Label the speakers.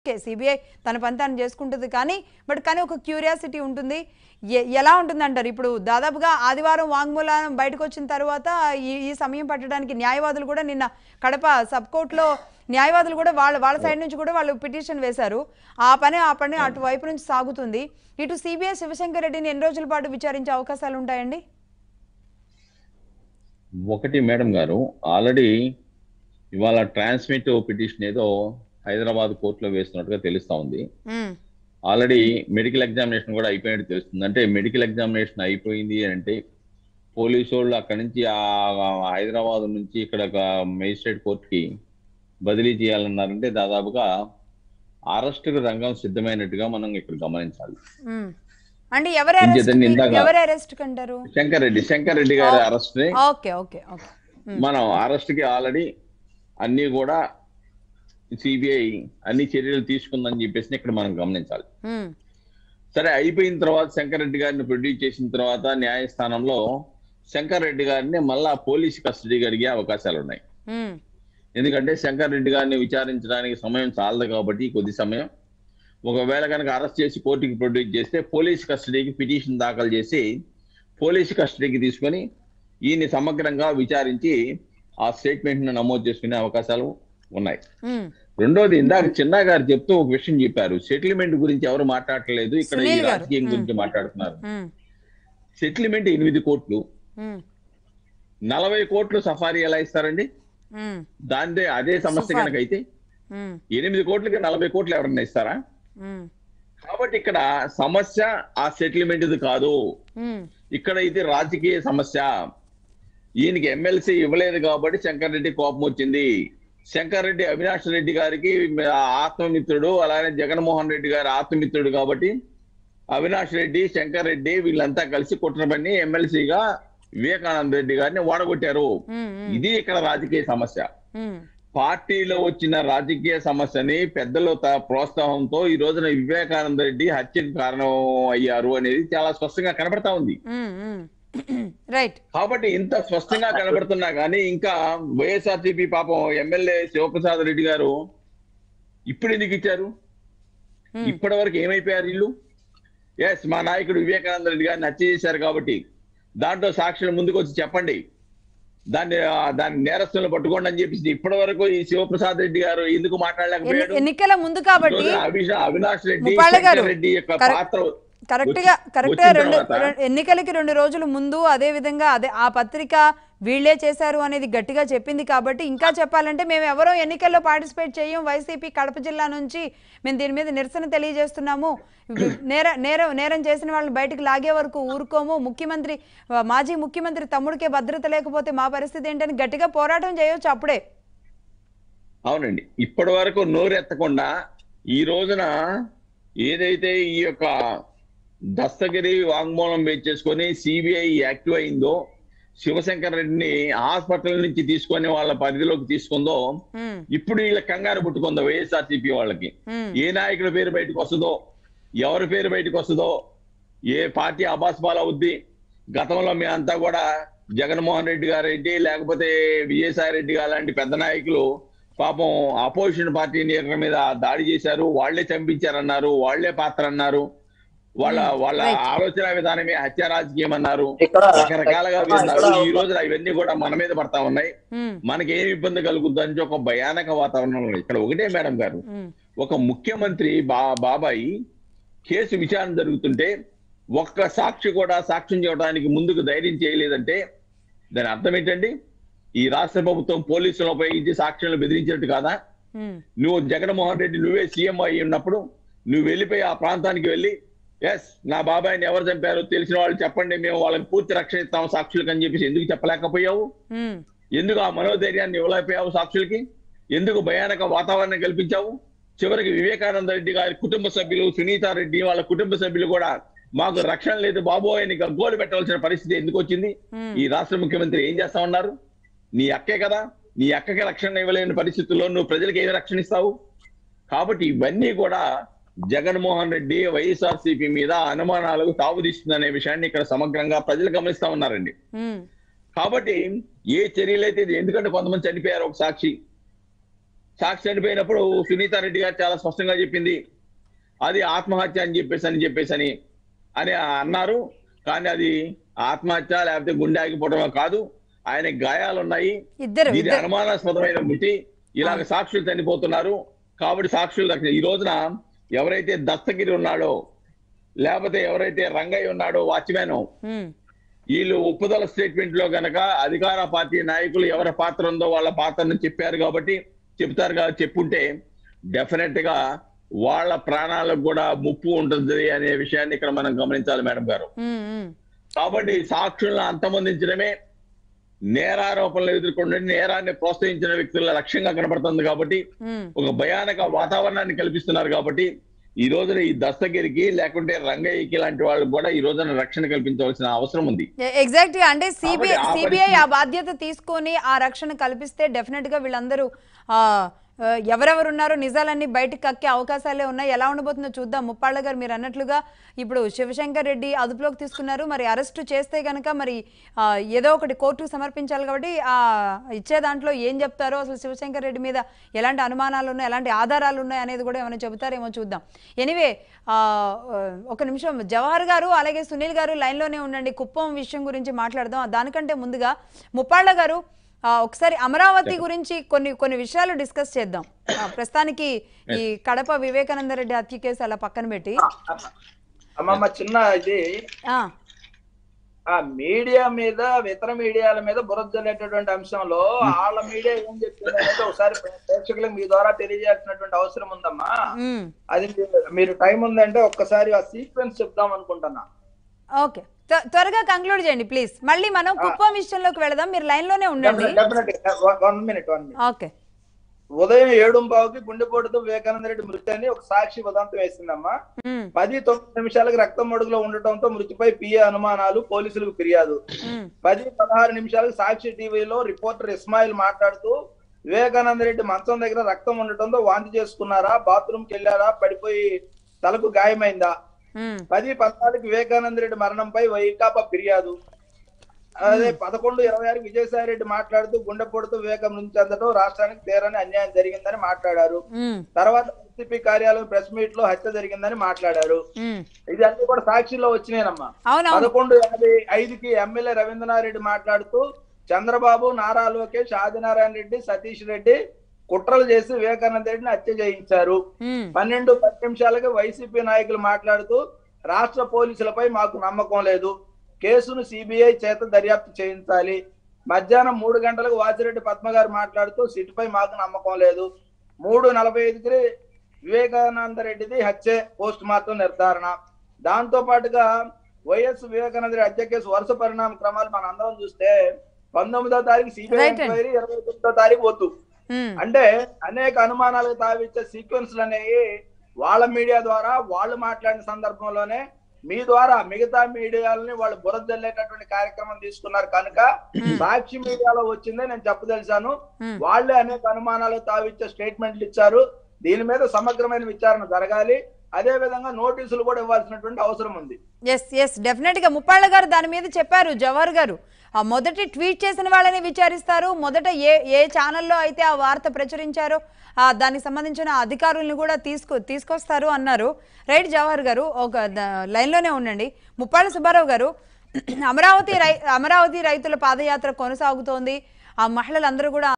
Speaker 1: Okay CBI తన పని తాను చేసుకుంటుంది కానీ బట్ కానీ ఒక క్యూరియాసిటీ ఉంటుంది ఎ- ఎలా ఉంటుంది అంటారు ఇప్పుడు దాదాపుగా ఆదివారం వాంగ్మూలం బయటకు వచ్చిన తర్వాత ఈ ఈ సమయం పట్టడానికి న్యాయవాదులు కూడా నిన్న కడప సబ్ కోర్టులో న్యాయవాదులు కూడా వాళ్ళ వాళ్ళ సైడ్ నుంచి కూడా వాళ్ళు పిటిషన్ వేశారు ఆ పని ఆ పని అటువైపు నుంచి సాగుతుంది ఇటు సిబిఐ శివశంకర్ రెడ్డిని ఎన్ని రోజుల పాటు విచారించే అవకాశాలు ఉంటాయండి
Speaker 2: ఒకటి మేడం గారు ఆల్రెడీ ఇవాళ ట్రాన్స్మిట్ పిటిషన్ ఏదో హైదరాబాద్ కోర్టులో వేస్తున్నట్టుగా తెలుస్తా ఉంది
Speaker 1: ఉమ్,
Speaker 2: ఆల్రెడీ మెడికల్ ఎగ్జామినేషన్ కూడా అయిపోయినట్టు తెలుస్తుంది అంటే మెడికల్ ఎగ్జామినేషన్ అయిపోయింది అంటే పోలీసు వాళ్ళు అక్కడి నుంచి ఆ హైదరాబాద్ నుంచి ఇక్కడ మేజిస్ట్రేట్ కోర్టుకి బదిలీ చేయాలన్నారంటే దాదాపుగా అరెస్టుకు రంగం సిద్ధమైనట్టుగా మనం ఇక్కడ గమనించాలి
Speaker 1: ఉమ్. అంటే ఎవరు
Speaker 2: ఇంకేదండి
Speaker 1: అరెస్ట్
Speaker 2: ఇందాక-
Speaker 1: ఎవరు అరెస్ట్ కంటారు
Speaker 2: శంకర్ రెడ్డి శంకర్ రెడ్డి గారి అరెస్ట్
Speaker 1: ఓకే ఓకే ఓకే ఉమ్,
Speaker 2: మనం అరెస్ట్ కి ఆల్రెడీ అన్ని కూడా సిబిఐ అన్ని చర్యలు తీసుకుందని చెప్పేసి ఇక్కడ మనం గమనించాలి
Speaker 1: ఉమ్,
Speaker 2: సరే అయిపోయిన తర్వాత శంకర్ రెడ్డి గారిని ప్రొడ్యూస్ చేసిన తర్వాత న్యాయస్థానంలో శంకర్ రెడ్డి గారిని మళ్ళా పోలీస్ కస్టడీకి అడిగే అవకాశాలు ఉన్నాయి
Speaker 1: ఉమ్,
Speaker 2: ఎందుకంటే శంకర్ రెడ్డి గారిని విచారించడానికి సమయం చాలదు కాబట్టి కొద్ది సమయం ఒకవేళ కనుక అరెస్ట్ చేసి కోర్టుకి ప్రొడ్యూస్ చేస్తే పోలీస్ కస్టడీకి పిటిషన్ దాఖలు చేసి పోలీస్ కస్టడీకి తీసుకొని ఈయన్ని సమగ్రంగా విచారించి ఆ స్టేట్మెంట్ ను నమోదు చేసుకునే అవకాశాలు ఉన్నాయి
Speaker 1: ఉమ్.
Speaker 2: రెండోది ఇందాక చిన్న గారు చెప్తూ ఒక విషయం చెప్పారు సెటిల్మెంట్ గురించి ఎవరు మాట్లాడట్లేదు ఇక్కడ ఈ
Speaker 1: సునీల్ గారు.
Speaker 2: రాజకీయం
Speaker 1: మ్.
Speaker 2: గురించి మాట్లాడుతున్నారు
Speaker 1: ఉమ్,
Speaker 2: సెటిల్మెంట్ ఎనిమిది కోట్లు
Speaker 1: ఉమ్,
Speaker 2: నలభై కోట్లు సఫారీ ఎలా ఇస్తారండి
Speaker 1: ఉమ్,
Speaker 2: దాందే అదే సమస్య
Speaker 1: సఫారీ.
Speaker 2: కనుక అయితే
Speaker 1: ఉమ్,
Speaker 2: ఎనిమిది కోట్లకి నలభై కోట్లు ఎవరన్నా ఇస్తారా
Speaker 1: ఉమ్,
Speaker 2: కాబట్టి ఇక్కడ సమస్య ఆ సెటిల్మెంట్ ఇది కాదు
Speaker 1: ఉమ్,
Speaker 2: ఇక్కడ ఇది రాజకీయ సమస్య ఈయనకి ఎమ్మెల్సీ ఇవ్వలేదు కాబట్టి శంకర్ రెడ్డి కోపం వచ్చింది శంకర్ రెడ్డి అవినాష్ రెడ్డి గారికి ఆత్మమిత్రుడు అలానే జగన్మోహన్ రెడ్డి గారి ఆత్మమిత్రుడు కాబట్టి అవినాష్ రెడ్డి శంకర్ రెడ్డి వీళ్ళంతా కలిసి కుట్రబన్ని ఎమ్మెల్సీగా వివేకానంద రెడ్డి గారిని ఓడగొట్టారు
Speaker 1: ఉమ్, ఉమ్,
Speaker 2: ఇది ఇక్కడ రాజకీయ సమస్య
Speaker 1: ఉమ్,
Speaker 2: పార్టీలో వచ్చిన రాజకీయ సమస్యని పెద్దల త- ప్రోత్సాహంతో ఈ రోజున వివేకానంద రెడ్డి హత్యకు కారణం అయ్యారు అనేది చాలా స్పష్టంగా కనబడతా ఉంది
Speaker 1: ఉమ్, ఉమ్. రైట్
Speaker 2: కాబట్టి ఇంత స్పష్టంగా కనబడుతున్నా కానీ ఇంకా వైఎస్ఆర్సీపీ పాపం ఎమ్మెల్యే శివప్రసాద్ రెడ్డి గారు ఇప్పుడు ఎందుకు ఇచ్చారు
Speaker 1: ఉమ్,
Speaker 2: ఇప్పటి వరకు ఏమైపోయారు వీళ్ళు ఎస్ మా నాయకుడు వివేకానంద రెడ్డి గారిని హత్య చేశారు కాబట్టి దాంట్లో సాక్షులు ముందుకు వచ్చి చెప్పండి దాన్ని ఆ, దాన్ని నేరస్తులను పట్టుకోండి అని చెప్పేసి ఇప్పటి వరకు ఈ శివప్రసాద్ రెడ్డి గారు ఎందుకు
Speaker 1: ఎన్ని-
Speaker 2: మాట్లాడలేకపోయాడు
Speaker 1: ఎన్నికల ముందు కాబట్టి
Speaker 2: ఈరోజు అభిషా- అవినాష్ రెడ్డి
Speaker 1: ముప్పాళ్ళ గారు,
Speaker 2: శంకర్ రెడ్డి యొక్క
Speaker 1: కరెక్ట్.
Speaker 2: పాత్ర
Speaker 1: కరెక్ట్ గా
Speaker 2: వచ్చి-
Speaker 1: కరెక్ట్ గా
Speaker 2: వచ్చిన
Speaker 1: రెండు
Speaker 2: తర్వాత-
Speaker 1: రెం- ఎన్నికలకి రెండు రోజుల ముందు అదే విధంగా అదే ఆ పత్రిక వీళ్ళే చేశారు అనేది గట్టిగా చెప్పింది కాబట్టి ఇంకా చెప్పాలంటే మేము ఎవరో ఎన్నికల్లో పార్టిసిపేట్ చేయం వైసీపీ కడప జిల్లా నుంచి మేము దీని మీద నిరసన తెలియజేస్తున్నాము వి- నేర నేరం నేరం చేసిన వాళ్ళని బయటకు లాగే వరకు ఊరుకోము ముఖ్యమంత్రి ఆ, మాజీ ముఖ్యమంత్రి తమ్ముడికే భద్రత లేకపోతే మా పరిస్థితి ఏంటని గట్టిగా పోరాటం చేయొచ్చు అప్పుడే
Speaker 2: అవునండి ఇప్పటి వరకు నోరెత్తకుండా ఈ రోజున ఏదైతే ఈ యొక్క దస్తగిరి వాంగ్మూలం బేస్ చేసుకొని సిబిఐ యాక్టివ్ అయిందో శివశంకర్ రెడ్డిని హాస్పిటల్ నుంచి తీసుకొని వాళ్ళ పరిధిలోకి తీసుకుందో
Speaker 1: ఉమ్,
Speaker 2: ఇప్పుడు వీళ్ళ కంగారు పుట్టుకుందో వైఎస్ఆర్సీపీ వాళ్ళకి
Speaker 1: ఉమ్,
Speaker 2: ఏ నాయకుడి పేరు బయటకు వస్తుందో ఎవరి పేరు బయటకు వస్తుందో ఏ పార్టీ అబాస్పాల్ అవుద్ది గతంలో మేమంతా కూడా జగన్మోహన్ రెడ్డి గారెడ్డి లేకపోతే విజయసాయి రెడ్డి గారు లాంటి పెద్ద నాయకులు పాపం అపోజిషన్ పార్టీ లీడర్ మీద దాడి చేశారు వాళ్లే చంపించారన్నారు వాళ్లే పాత్ర అన్నారు వాళ్ళ వాళ్ళ
Speaker 1: Right.
Speaker 2: ఆలోచన విధానమే హత్య రాజకీయం అన్నారు
Speaker 3: ఇక్కడ
Speaker 2: రకరకాలుగా విన్నారు ఈ రోజున ఇవన్నీ కూడా మన మీద పడతా ఉన్నాయి
Speaker 1: ఉమ్,
Speaker 2: మనకి ఏమి ఇబ్బంది కలుగుద్ది అని ఒక భయానక వాతావరణం ఉంది. ఇక్కడ ఒకటే మేడం గారు
Speaker 1: ఉమ్,
Speaker 2: ఒక ముఖ్యమంత్రి బా బాబాయి కేసు విచారణ జరుగుతుంటే ఒక్క సాక్షి కూడా సాక్ష్యం చేయడానికి ముందుకు ధైర్యం చేయలేదంటే దాని అర్థం ఏంటండి ఈ రాష్ట్ర ప్రభుత్వం పోలీసులను ఉపయోగించి సాక్ష్యాలను బెదిరించినట్టు కాదా
Speaker 1: ఉమ్,
Speaker 2: నువ్వు జగన్మోహన్ రెడ్డి నువ్వే సీఎం అయి ఉన్నప్పుడు నువ్వు వెళ్ళిపోయి ఆ ప్రాంతానికి వెళ్ళి ఎస్ నా బాబాయిని ఎవరు చంపారో తెలిసిన వాళ్ళు చెప్పండి మేము వాళ్ళకి పూర్తి రక్షణ ఇస్తాం సాక్షులకు అని చెప్పేసి ఎందుకు చెప్పలేకపోయావు
Speaker 1: ఉమ్,
Speaker 2: ఎందుకు ఆ మనోధైర్యాన్ని ఇవ్వలేకపోయావు సాక్షులకి ఎందుకు భయానక వాతావరణం కల్పించావు చివరికి వివేకానంద రెడ్డి గారి కుటుంబ సభ్యులు సునీతా రెడ్డి వాళ్ళ కుటుంబ సభ్యులు కూడా మాకు రక్షణ లేదు బాబు అని గగ్గోలు పెట్టవలసిన పరిస్థితి ఎందుకు వచ్చింది
Speaker 1: ఉమ్,
Speaker 2: ఈ రాష్ట్ర ముఖ్యమంత్రి ఏం చేస్తా ఉన్నారు నీ అక్కే కదా నీ అక్కకి రక్షణ ఇవ్వలేని పరిస్థితుల్లో నువ్వు ప్రజలకు ఏమి రక్షణ ఇస్తావు కాబట్టి ఇవన్నీ కూడా జగన్మోహన్ రెడ్డి వైఎస్ఆర్సీపీ మీద అనుమానాలకు తావుదిస్తుందనే విషయాన్ని ఇక్కడ సమగ్రంగా ప్రజలు గమనిస్తా ఉన్నారండి
Speaker 1: ఉమ్,
Speaker 2: కాబట్టి ఏ చర్యలైతే ఇది ఎందుకంటే కొంతమంది చనిపోయారు ఒక సాక్షి సాక్షి చనిపోయినప్పుడు సునీత రెడ్డి గారు చాలా స్పష్టంగా చెప్పింది అది ఆత్మహత్య అని చెప్పేసి అని చెప్పేసి అని అని అన్నారు కానీ అది ఆత్మహత్య లేకపోతే గుండె ఆగిపోవడమో కాదు ఆయన గాయాలు ఉన్నాయి
Speaker 1: ఇద్దరు
Speaker 2: ఇది
Speaker 1: ఇద్దరు
Speaker 2: అనుమానాస్పదమైన మృతి ఇలాగ సాక్షులు చనిపోతున్నారు కాబట్టి సాక్షులు రక్షణ ఈ రోజున ఎవరైతే దత్తగిరి ఉన్నాడో లేకపోతే ఎవరైతే రంగయ్య ఉన్నాడో వాచ్మెన్
Speaker 1: ఉమ్,
Speaker 2: వీళ్ళు ఒప్పుదల స్టేట్మెంట్ లో గనక అధికార పార్టీ నాయకులు ఎవరి పాత్ర ఉందో వాళ్ళ పాత్రను చెప్పారు కాబట్టి చెప్తారు కాబట్టి చెప్పుంటే డెఫినెట్ గా వాళ్ళ ప్రాణాలకు కూడా ముప్పు ఉంటుంది అనే విషయాన్ని ఇక్కడ మనం గమనించాలి మేడం గారు
Speaker 1: ఉమ్, ఉమ్.
Speaker 2: కాబట్టి సాక్షులను అంతమొందించడమే నేరారోపణలు ఎదుర్కొంటే నేరాన్ని ప్రోత్సహించిన వ్యక్తుల లక్ష్యంగా కనబడుతుంది కాబట్టి
Speaker 1: ఉమ్.
Speaker 2: ఒక భయానక వాతావరణాన్ని కల్పిస్తున్నారు కాబట్టి ఈ రోజున ఈ దస్తగిరికి లేకుంటే రంగయ్యకి లాంటి వాళ్ళకి కూడా ఈ రోజున రక్షణ కల్పించవలసిన అవసరం ఉంది
Speaker 1: ఎగ్జాక్ట్ గా అంటే సిబిఐ
Speaker 2: కాబట్టి ఆ
Speaker 1: సిబిఐ ఆ
Speaker 2: పరిస్థితి-
Speaker 1: బాధ్యత తీసుకొని ఆ రక్షణ కల్పిస్తే డెఫినెట్ గా వీళ్ళందరూ ఆ, ఆ, ఎవరెవరు ఉన్నారో నిజాలన్నీ బయటకు కక్కే అవకాశాలే ఉన్నాయి ఎలా ఉండబోతుందో చూద్దాం ముప్పాళ్ళ గారు మీరు అన్నట్లుగా ఇప్పుడు శివశంకర్ రెడ్డి అదుపులోకి తీసుకున్నారు మరి అరెస్ట్ చేస్తే గనక మరి ఆ, ఏదో ఒకటి కోర్టుకు సమర్పించాలి కాబట్టి ఆ ఇచ్చే దాంట్లో ఏం చెప్తారో అసలు శివశంకర్ రెడ్డి మీద ఎలాంటి అనుమానాలు ఉన్నాయి ఎలాంటి ఆధారాలు ఉన్నాయి అనేది కూడా ఏమైనా చెబుతారేమో చూద్దాం ఎనివే ఒక నిమిషం జవహర్ గారు అలాగే సునీల్ గారు లైన్లోనే ఉండండి కుప్పం విషయం గురించి మాట్లాడదాం దానికంటే ముందుగా ముప్పాళ్ళ గారు ఆ, ఒకసారి అమరావతి గురించి కొన్ని కొన్ని విషయాలు డిస్కస్ చేద్దాం ఆ, ప్రస్తుతానికి ఈ కడప వివేకానంద రెడ్డి హత్య కేసు అలా పక్కన పెట్టి
Speaker 3: అమ్మమ్మ చిన్న ఇది
Speaker 1: ఆ,
Speaker 3: ఆ మీడియా మీద ఇతర మీడియాల మీద బురద జల్లేటటువంటి అంశంలో వాళ్ళ మీడియా ఏం చెప్తుంది అనేది ఒకసారి ప్రేక్షకులకు మీ ద్వారా తెలియజేయాల్సినటువంటి అవసరం ఉందమ్మా
Speaker 1: ఉమ్,
Speaker 3: అది మీరు- మీరు టైం ఉందంటే ఒక్కసారి ఆ సీక్వెన్స్ చెప్దాం అనుకుంటున్నా
Speaker 1: ఓకే త్వ- త్వరగా కంక్లూడ్ చేయండి ప్లీజ్ మళ్ళీ మనం కుప్పం విషయంలోకి వెళదాం మీరు లైన్లోనే ఉండండి
Speaker 3: one minute one minute
Speaker 1: okay
Speaker 3: ఉదయం ఏడు బావుకి గుండెపోటుతో వివేకానంద రెడ్డి మృతి అని ఒక సాక్షి ఉదంతం వేసిందమ్మా
Speaker 1: ఉమ్,
Speaker 3: పది తొమ్మిది నిమిషాలకు రక్తం మడుగులో ఉండటంతో మృతిపై పిఏ అనుమానాలు పోలీసులకు ఫిర్యాదు
Speaker 1: ఉమ్,
Speaker 3: పది పదహారు నిమిషాలకు సాక్షి టీవీలో రిపోర్టర్ ఇస్మాయిల్ మాట్లాడుతూ వివేకానంద రెడ్డి మంచం దగ్గర రక్తం ఉండటంతో వాంతి చేసుకున్నారా బాత్రూమ్ కి వెళ్ళారా పడిపోయి తలకు గాయమైందా
Speaker 1: ఉమ్,
Speaker 3: పది పద్నాలుగు వివేకానంద రెడ్డి మరణంపై వైకాపా ఫిర్యాదు అదే పదకొండు ఇరవై ఆరు విజయసాయి రెడ్డి మాట్లాడుతూ గుండెపోటుతో వివేకం నుంచి అందడం రాష్ట్రానికి తీరని అన్యాయం జరిగిందని మాట్లాడారు
Speaker 1: ఉమ్,
Speaker 3: తర్వాత ఎస్పీ కార్యాలయం ప్రెస్ మీట్ లో హత్య జరిగిందని మాట్లాడారు
Speaker 1: ఉమ్.
Speaker 3: ఇది అన్ని కూడా సాక్షిలో వచ్చినాయనమ్మా
Speaker 1: అవునవును
Speaker 3: పదకొండు యాభై ఐదుకి ఎమ్మెల్యే రవీంద్రనాథ్ రెడ్డి మాట్లాడుతూ చంద్రబాబు నారా లోకేష్ ఆదినారాయణ రెడ్డి సతీష్ రెడ్డి కుట్రలు చేసి వివేకానంద రెడ్డిని హత్య చేయించారు
Speaker 1: ఉమ్,
Speaker 3: పన్నెండు పది నిమిషాలకి వైసీపీ నాయకులు మాట్లాడుతూ రాష్ట్ర పోలీసులపై మాకు నమ్మకం లేదు కేసును సిబిఐ చేత దర్యాప్తు చేయించాలి మధ్యాహ్నం మూడు గంటలకు వాసిరెడ్డి పద్మ గారు మాట్లాడుతూ సిట్పై మాకు నమ్మకం లేదు మూడు నలభై ఐదుకి వివేకానంద రెడ్డిది హత్య పోస్ట్ మార్టం నిర్ధారణ దాంతో పాటుగా వైఎస్ వివేకానంద రెడ్డి హత్య కేసు వరుస పరిణామ క్రమాలు మన అందరం చూస్తే పంతొమ్మిదో తారీఖు సిబిఐ
Speaker 1: Right అండి.
Speaker 3: ఎంక్వైరీ ఇరవై తొమ్మిదో తారీఖు వద్దు
Speaker 1: ఉమ్,
Speaker 3: అంటే అనేక అనుమానాలకు తావిచ్చే సీక్వెన్స్లు అనేవి వాళ్ళ మీడియా ద్వారా వాళ్ళు మాట్లాడిన సందర్భంలోనే మీ ద్వారా మిగతా మీడియాలని వాళ్ళు బురద జల్లేటటువంటి కార్యక్రమం తీసుకున్నారు కనుక సాక్షి మీడియాలో వచ్చిందే నేను చెప్పదలిచాను
Speaker 1: Hmm.
Speaker 3: వాళ్ళే అనేక అనుమానాలకు తావిచ్చే స్టేట్మెంట్లు ఇచ్చారు దీని మీద సమగ్రమైన విచారణ జరగాలి అదే విధంగా నోటీసులు కూడా ఇవ్వాల్సినటువంటి అవసరం ఉంది
Speaker 1: ఎస్ ఎస్ డెఫినెట్ గా ముప్పాళ్ళ గారు దాని మీద చెప్పారు జవహర్ గారు ఆ మొదటి ట్వీట్ చేసిన వాళ్ళని విచారిస్తారు మొదట ఏ ఏ ఛానల్లో అయితే ఆ వార్త ప్రచురించారో ఆ దానికి సంబంధించిన అధికారుల్ని కూడా తీసుకు తీసుకొస్తారు అన్నారు రైట్ జవహర్ గారు ఒక ద- లైన్లోనే ఉండండి ముప్పాళ్ళ సుబ్బారావు గారు అమరావతి రై అమరావతి రైతుల పాదయాత్ర కొనసాగుతోంది ఆ మహిళలందరూ కూడా